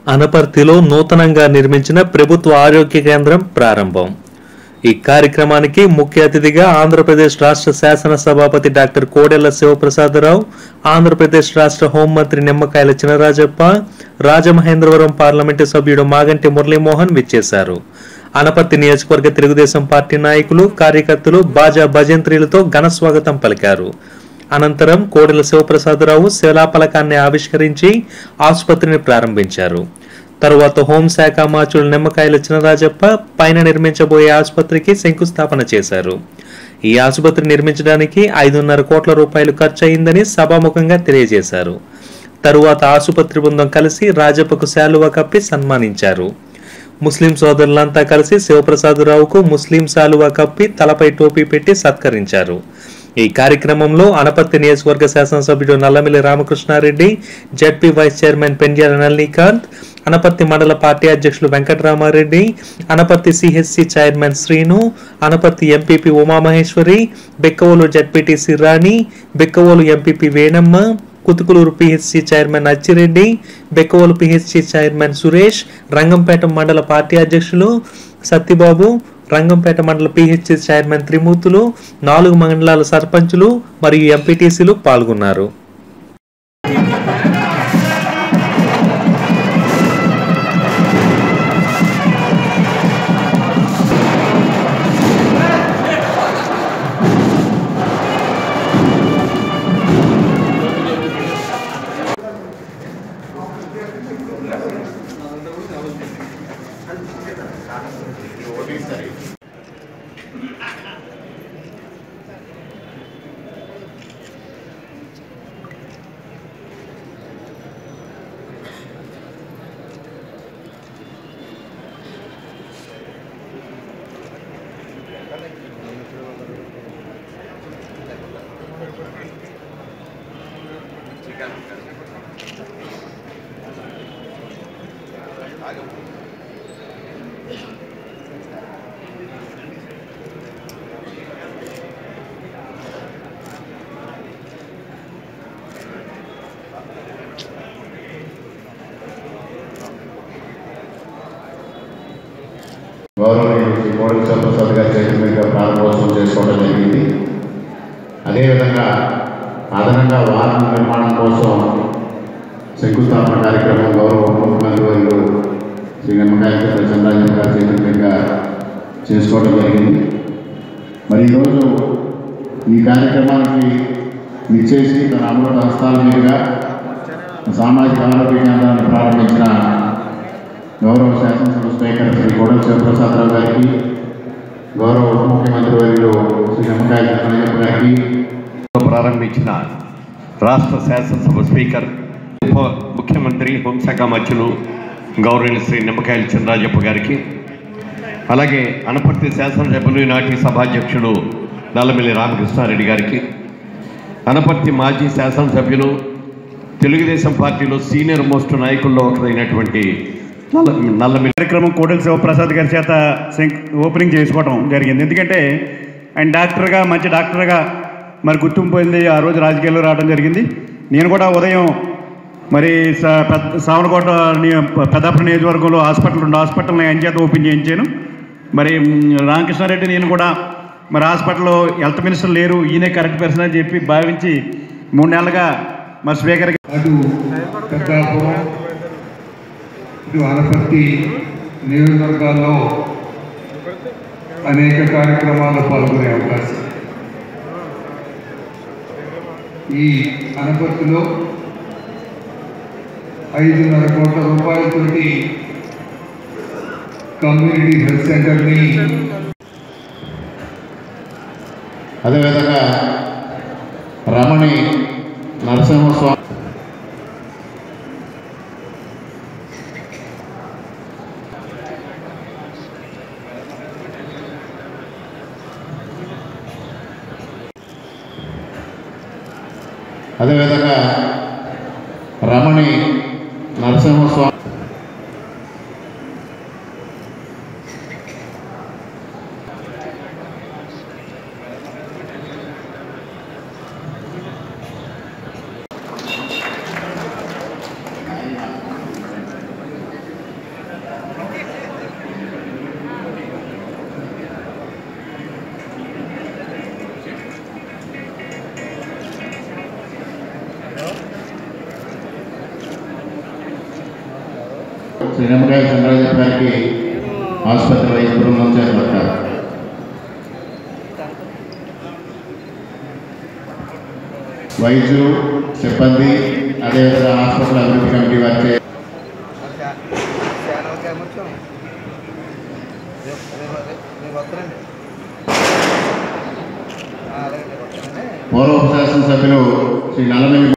అనపర్తిలో నూతనంగా నిర్మించిన ప్రభుత్వ ఆరోగ్య కేంద్రం ప్రారంభం ఈ కార్యక్రమానికి ముఖ్య అతిథిగా ఆంధ్రప్రదేశ్ రాష్ట్ర శాసన సభాపతి డాక్టర్ కోడెల శివప్రసాదరావు ఆంధ్రప్రదేశ్ రాష్ట్ర హోంమంత్రి నిమ్మకాయల చినరాజప్ప రాజమహేంద్రవరం పార్లమెంటు సభ్యుడు మాగంటి మురళీమోహన్ విచ్చేశారు అనపర్తి నియోజకవర్గ తెలుగుదేశం పార్టీ నాయకులు కార్యకర్తలు బాజా భజంత్రీలతో ఘన స్వాగతం పలికారు అనంతరం కోడెల శివప్రసాదరావు శిలాఫలకాన్ని ఆవిష్కరించి ఆసుపత్రిని ప్రారంభించారు తరువాత హోంశాఖ మాచులు నిమ్మకాయల చినరాజప్ప పైన నిర్మించబోయే ఆసుపత్రికి శంకుస్థాపన చేశారు ఈ ఆసుపత్రి నిర్మించడానికి ఐదున్నర కోట్ల రూపాయలు ఖర్చు అయిందని సభాముఖంగా తెలియజేశారు తరువాత ఆసుపత్రి బృందం కలిసి రాజప్పకు శాలువా కప్పి సన్మానించారు ముస్లిం సోదరులంతా కలిసి శివప్రసాదరావుకు ముస్లిం శాలువా కప్పి తలపై టోపీ పెట్టి సత్కరించారు ఈ కార్యక్రమంలో అనపర్తి నియోజకవర్గ శాసనసభ్యుడు Nallamilli Ramakrishna Reddy ZP vice chairman Pendyala Nallikanth Anaparthi మండల పార్టీ అధ్యక్షులు Venkatarama Reddy Anaparthi CHC chairman Srinu Anaparthi MPP Umamaheswari Bikkavolu ZPTC Rani Bikkavolu MPP Venamma Kuthukuluru PHC chairman Achi Reddy Bikkavolu PHC chairman Suresh Rangampeta మండల పార్టీ అధ్యక్షులు సత్యబాబు రంగంపేట మండల పిహెచ్సి చైర్మన్ త్రిమూర్తులు నాలుగు మండలాల సర్పంచులు మరియు ఎంపీటీసీలు పాల్గొన్నారు గౌరవనీయులు శ్రీ కోడెల శివప్రసాద్ గారి చేతుల మీదుగా ప్రారంభోత్సవం చేసుకోవడం జరిగింది అదేవిధంగా అదనంగా వాహన నిర్మాణం కోసం శంకుస్థాపన కార్యక్రమం గౌరవ ముఖ్యమంత్రి వర్యులు శ్రీ నిమ్మకాయ చంద్రాజన్ గారి చేతుల మీదుగా చేసుకోవడం జరిగింది మరి ఈరోజు ఈ కార్యక్రమానికి నిచ్చేసి తన అమృత హస్తాల మీదుగా సామాజిక ఆరోగ్య కేంద్రాన్ని ప్రారంభించిన గౌరవ శాసనసభ స్పీకర్ శ్రీ కోడల శివప్రసాదరావు గారికి గౌరవ ఉప ముఖ్యమంత్రి వర్యులు శ్రీ నిమ్మకాయ చంద్రయ్యప్ప గారికి ప్రారంభించిన రాష్ట్ర శాసనసభ స్పీకర్ ఉప ముఖ్యమంత్రి హోంశాఖ మధ్యులు గౌరవ శ్రీ నిమ్మకాయల చంద్రాజప్ప గారికి అలాగే అనపర్తి శాసనసభ్యులు నాటి సభాధ్యక్షులు నల్లమిల్లి రామకృష్ణారెడ్డి గారికి అనపర్తి మాజీ శాసనసభ్యులు తెలుగుదేశం పార్టీలో సీనియర్ మోస్ట్ నాయకుల్లో ఒకరైనటువంటి నల్ల నల్లమిల్లి కార్యక్రమం కోడెల శివప్రసాద్ గారి చేత శంక్- ఓపెనింగ్ చేసుకోవడం జరిగింది ఎందుకంటే ఆయన డాక్టర్గా మంచి డాక్టర్గా మరి గుర్తింపు పొంది ఆ రోజు రాజకీయాల్లో రావడం జరిగింది నేను కూడా ఉదయం మరి స- పెద్ద సావనకోట నియ- పెద్దాపురం నియోజకవర్గంలో హాస్పిటల్ రెండు హాస్పిటల్ని ఆయన చేత ఓపెన్ చేయించాను మరి మ్, రామకృష్ణారెడ్డి నేను కూడా మరి హాస్పిటల్లో హెల్త్ మినిస్టర్ లేరు ఈయనే కరెక్ట్ పర్సన్ అని చెప్పి భావించి మూడు నెలలుగా మరి స్పీకర్ అటు పెద్దాపురం ఇటు అనపర్తి నియోజకవర్గాల్లో అనేక కార్యక్రమాల్లో పాల్గొనే అవకాశం ఈ అనపర్తిలో ఐదున్నర కోట్ల రూపాయలతోటి కమ్యూనిటీ హెల్త్ సెంటర్ని అదేవిధంగా రమణి నరసింహస్వామి అదేవిధంగా రమణి నరసింహస్వామి శ్రీ నిమ్మకాయ చంద్రరాజు గారికి ఆసుపత్రి వైద్య బృందం చేపడతారు వైద్యులు సిబ్బంది అదేవిధంగా హాస్పిటల్ అభివృద్ధి కమిటీ వారి పూర్వ శాసనసభ్యులు శ్రీ నల్లమల్లి